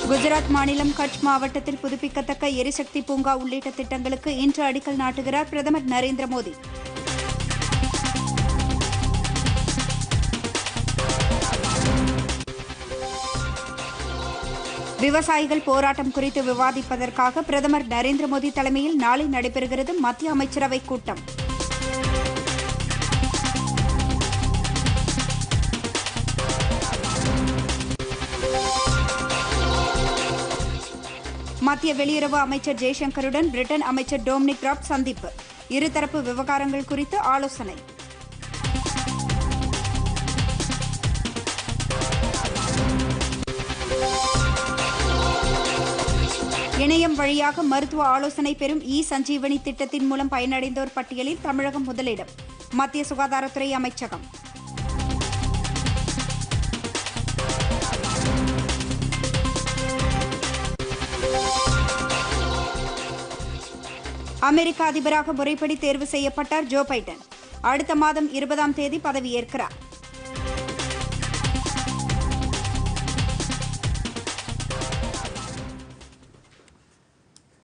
குஜராத் மாநிலம் கட்ச் மாவட்டத்தில் புதுப்பிக்கத்தக்க எரிசக்தி பூங்கா உள்ளிட்ட திட்டங்களுக்கு இன்று அடிக்கல் நாட்டுகிறார் பிரதமர் நரேந்திர மோடி விவசாயிகள் போராட்டம் குறித்து விவாதிப்பதற்காக பிரதமர் நரேந்திர மோடி தலைமையில் நாளை நடைபெறுகிறது மத்திய அமைச்சரவைக் கூட்டம் மத்திய வெளியுறவு அமைச்சர் ஜெய்சங்கருடன் பிரிட்டன் அமைச்சர் டொமினிக் ராப் சந்திப்பு இருதரப்பு விவகாரங்கள் குறித்து ஆலோசனை இணையம் வழியாக மருத்துவ ஆலோசனை பெறும் இ சஞ்சீவனி திட்டத்தின் மூலம் பயனடைந்தோர் பட்டியலில் தமிழகம் முதலிடம் மத்திய சுகாதாரத்துறை அமைச்சகம் அமெரிக்க அதிபராக முறைப்படி தேர்வு செய்யப்பட்டார் ஜோ பைடன் அடுத்த மாதம் இருபதாம் தேதி பதவியேற்கிறார்